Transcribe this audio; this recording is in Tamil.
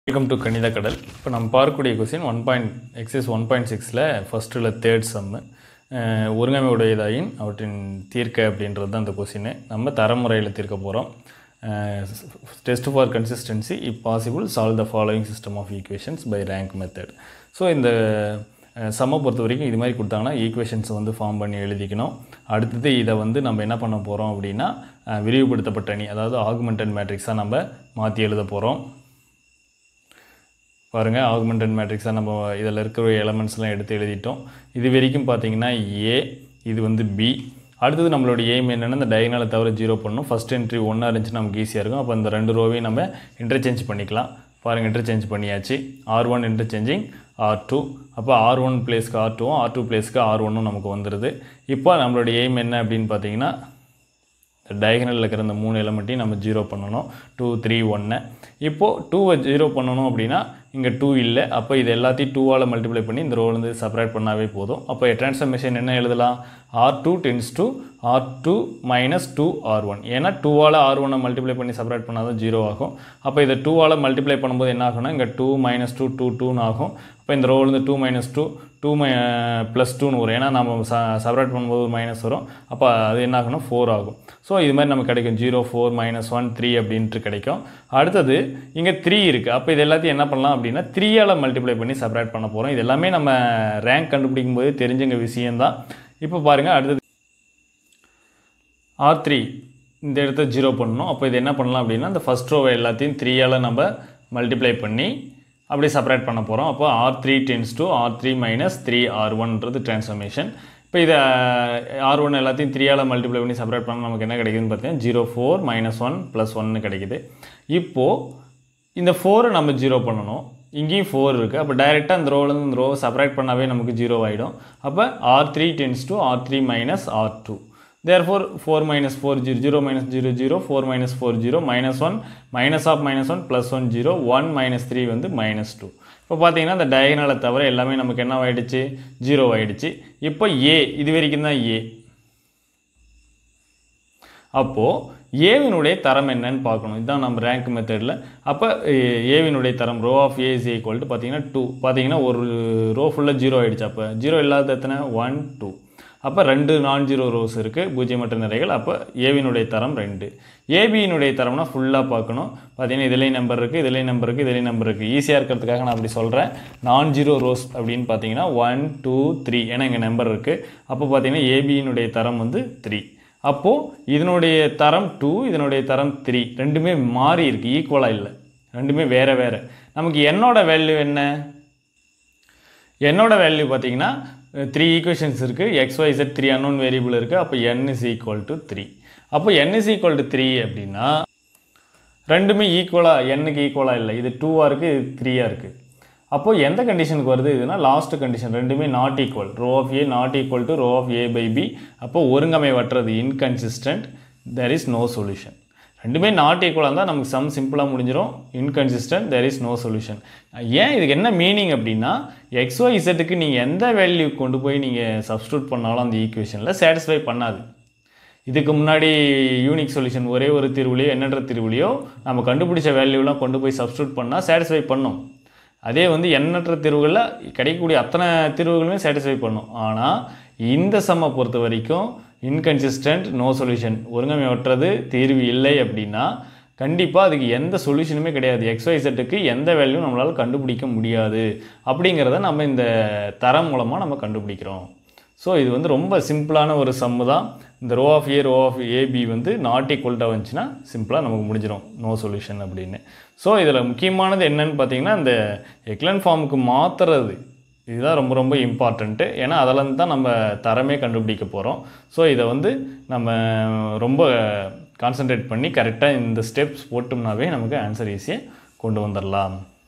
வெல்கம் டு கணித கடல் இப்போ நம்ம பார்க்கக்கூடிய question one point exercise one point சிக்ஸில் ஃபஸ்ட்டில் தேர்ட் சம்மு ஒருங்கமை உடையதாயின் அவற்றின் தீர்க்க அப்படின்றது தான் அந்த கொஸ்டின் நம்ம தரமுறையில் தீர்க்க போகிறோம் test for consistency if possible solve the following system of equations by rank method so இந்த சம்மை பொறுத்த வரைக்கும் இது மாதிரி கொடுத்தாங்கன்னா ஈக்குவேஷன்ஸை வந்து ஃபார்ம் பண்ணி எழுதிக்கணும் அடுத்தது இதை வந்து நம்ம என்ன பண்ண போகிறோம் அப்படின்னா அஹ், விரிவுபடுத்தப்பட்ட அணி அதாவது ஆகுமெண்டட் மேட்ரிக்ஸாக நம்ம மாற்றி எழுத போகிறோம் பாருங்கள் ஆகுமெண்டட் மேட்ரிக்ஸாக நம்ம இதில் இருக்கிற எலமெண்ட்ஸ்லாம் எடுத்து எழுதிட்டோம் இது வரைக்கும் பார்த்தீங்கன்னா ஏ இது வந்து பி அடுத்தது நம்மளோட எய்ம் என்னென்னா இந்த டயகனலை தவிர ஜீரோ பண்ணணும் ஃபஸ்ட் என்ட்ரி ஒன்றா இருந்துச்சுன்னா நமக்கு ஈஸியாக இருக்கும் அப்போ இந்த ரெண்டு ரோவையும் நம்ம இன்டர்சேஞ்ச் பண்ணிக்கலாம் பாருங்கள் இன்டர்சேஞ்ச் பண்ணியாச்சு R one interchanging R two அப்போ ஆர் ஒன் பிளேஸ்க்கு ஆர் டூவும் ஆர் டூ பிளேஸ்க்கு ஆர் ஒன்னும் நமக்கு வந்துடுது இப்போ நம்மளோட எய்ம் என்ன அப்படின்னு பார்த்தீங்கன்னா டயகனலில் இருக்கிற இந்த மூணு எலமெண்ட்டையும் நம்ம ஜீரோ பண்ணணும் டூ த்ரீ ஒன்று இப்போது டூவை ஜீரோ பண்ணணும் அப்படின்னா இங்கே டூ இல்லை அப்போ இது எல்லாத்தையும் டூவால் மல்டிப்ளை பண்ணி இந்த ரோலேருந்து செப்பரேட் பண்ணாவே போதும் அப்போ ட்ரான்ஸ்ஃபர்மேஷன் என்ன எழுதலாம் R two tends to R two minus two R one ஏன்னா டூவால் ஆர் ஒன்னை மல்டிப்ளை பண்ணி செப்பரேட் பண்ணால் தான் ஜீரோ ஆகும் அப்போ இதை டூவால் மல்டிப்ளை பண்ணும்போது என்ன ஆகும்னா இங்கே டூ மைனஸ் டூ டூ டூன்னு ஆகும் அப்போ இந்த ரோலேருந்து டூ மைனஸ் டூ டூ மை ப்ளஸ் டூன்னு வரும் ஏன்னா நம்ம ச செப்பரேட் பண்ணும்போது ஒரு மைனஸ் வரும் அப்போ அது என்ன ஆகும்னா ஃபோர் ஆகும் ஸோ இது மாதிரி நமக்கு கிடைக்கும் zero four minus one three அப்படின்ட்டு கிடைக்கும் அடுத்தது இங்கே த்ரீ இருக்குது அப்போ இது எல்லாத்தையும் என்ன பண்ணலாம் அப்படின்னா த்ரீயால் மல்டிப்ளை பண்ணி செப்பரேட் பண்ண போகிறோம் இது எல்லாமே நம்ம ரேங்க் கண்டுபிடிக்கும் போது தெரிஞ்சங்க விஷயம்தான் இப்போ பாருங்கள் அடுத்தது ஆர் த்ரீ இந்த இடத்த ஜீரோ பண்ணணும் அப்போ இது என்ன பண்ணலாம் அப்படின்னா இந்த ஃபஸ்ட் ரோவை எல்லாத்தையும் த்ரீயால் நம்ம மல்டிப்ளை பண்ணி அப்படியே செப்பரேட் பண்ண போகிறோம் அப்போ R three tends to R three minus three R ஒன்றது ட்ரான்ஸ்ஃபர்மேஷன் இப்போ இதை ஆர் ஒன் எல்லாத்தையும் த்ரீயால் மல்டிப்ளை பண்ணி செப்பரேட் பண்ணால் நமக்கு என்ன கிடைக்குதுன்னு பார்த்தீங்கன்னா zero four minus one plus ஒன்னு கிடைக்குது இப்போது இந்த ஃபோரை நம்ம ஜீரோ பண்ணணும் இங்கேயும் ஃபோர் இருக்குது அப்போ டைரெக்டாக இந்த ரோலேருந்து இந்த ரோவை செப்பரேட் பண்ணாவே நமக்கு ஜீரோ ஆகிடும் அப்போ R three tends to R three minus R two therefore four minus four zero zero minus zero zero four minus four zero minus one minus of minus one plus one zero one minus three வந்து மைனஸ் டூ இப்போ பார்த்தீங்கன்னா இந்த டயகனலை தவிர எல்லாமே நமக்கு என்ன ஆயிடுச்சு ஜீரோ ஆயிடுச்சு இப்போ ஏ இது வரைக்கும் தான் ஏ அப்போது ஏவினுடைய தரம் என்னன்னு பார்க்கணும் இதுதான் நம்ம ரேங்க் மெத்தடில் அப்போ ஏவினுடைய தரம் row of A is equal to பார்த்தீங்கன்னா டூ பார்த்தீங்கன்னா ஒரு ரோ ஃபுல்லாக ஜீரோ ஆகிடுச்சு அப்போ ஜீரோ இல்லாத எத்தனை ஒன் டூ அப்போ ரெண்டு நான் ஜீரோ ரோஸ் இருக்குது பூஜ்ஜியமற்ற நிறைகள் அப்போ ஏவினுடைய தரம் ரெண்டு ஏபியினுடைய தரம்னா ஃபுல்லாக பார்க்கணும் பார்த்தீங்கன்னா இதுலேயும் நம்பர் இருக்குது இதுலேயும் நம்பர் இருக்குது இதுலேயும் நம்பர் இருக்குது ஈஸியாக இருக்கிறதுக்காக நான் அப்படி சொல்கிறேன் நான் ஜீரோ ரோஸ் அப்படின்னு பார்த்தீங்கன்னா ஒன் டூ த்ரீ ஏன்னா இங்கே நம்பர் இருக்குது அப்போ பார்த்தீங்கன்னா ஏபியினுடைய தரம் வந்து த்ரீ அப்போது இதனுடைய தரம் டூ இதனுடைய தரம் த்ரீ ரெண்டுமே மாறி இருக்குது ஈக்குவலாக இல்லை ரெண்டுமே வேறு வேறு நமக்கு என்னோட வேல்யூ என்ன என்னோட வேல்யூ பார்த்தீங்கன்னா த்ரீ ஈக்குவேஷன்ஸ் இருக்குது X Y set three unknown variable இருக்குது அப்போ N is equal to three அப்போ N is equal to three அப்படின்னா ரெண்டுமே ஈக்குவலாக எண்ணுக்கு ஈக்குவலாக இல்லை இது டூவாக இருக்குது இது த்ரீயாக இருக்குது அப்போது எந்த கண்டிஷனுக்கு வருது இதுனா லாஸ்ட் கண்டிஷன் ரெண்டுமே not equal row of A not equal to row of A by B அப்போ ஒருங்கமைவற்றது inconsistent there is no solution ரெண்டுமே நாட் ஈக்குவலாக இருந்தால் நமக்கு சம் சிம்பிளாக முடிஞ்சிடும் inconsistent there is no solution ஏன் இதுக்கு என்ன மீனிங் அப்படின்னா எக்ஸ்ஒய் இசட்டுக்கு நீங்கள் எந்த வேல்யூ கொண்டு போய் நீங்கள் சப்ஸ்டியூட் பண்ணாலும் அந்த ஈக்குவேஷனில் சாட்டிஸ்ஃபை பண்ணாது இதுக்கு முன்னாடி யூனிக் சொல்யூஷன் ஒரே ஒரு தீர்வுலையோ எண்ணற்ற தீர்வுலையோ நம்ம கண்டுபிடிச்ச வேல்யூலாம் கொண்டு போய் சப்ஸ்டியூட் பண்ணால் சாட்டிஸ்ஃபை பண்ணும் அதே வந்து எண்ணற்ற தீர்வுகளில் கிடைக்கக்கூடிய அத்தனை தீர்வுகளுமே சாட்டிஸ்ஃபை பண்ணும் ஆனால் இந்த சம்மை பொறுத்த வரைக்கும் இன்கன்சிஸ்டன்ட் நோ சொல்யூஷன் ஒருங்கமையற்றது தீர்வு இல்லை அப்படின்னா கண்டிப்பாக அதுக்கு எந்த சொல்யூஷனுமே கிடையாது எக்ஸ்ஒய் செட்டுக்கு எந்த வேல்யூவும் நம்மளால் கண்டுபிடிக்க முடியாது அப்படிங்கிறத நம்ம இந்த தரம் மூலமாக நம்ம கண்டுபிடிக்கிறோம் ஸோ இது வந்து ரொம்ப சிம்பிளான ஒரு சம்மு தான் இந்த row of A row of AB வந்து நாட் ஈக்குவல்ட்டாக வந்துச்சுன்னா சிம்பிளாக நமக்கு முடிஞ்சிடும் நோ சொல்யூஷன் அப்படின்னு ஸோ இதில் முக்கியமானது என்னன்னு பார்த்தீங்கன்னா இந்த எக்லன் ஃபார்முக்கு மாற்றுறது இதுதான் ரொம்ப ரொம்ப இம்பார்ட்டண்ட்டு ஏன்னா அதில் தான் நம்ம தரமே கண்டுபிடிக்க போகிறோம் ஸோ இதை வந்து நம்ம ரொம்ப கான்சென்ட்ரேட் பண்ணி கரெக்டாக இந்த ஸ்டெப்ஸ் போட்டோம்னாவே நமக்கு ஆன்சர் ஈஸியாக கொண்டு வந்துடலாம்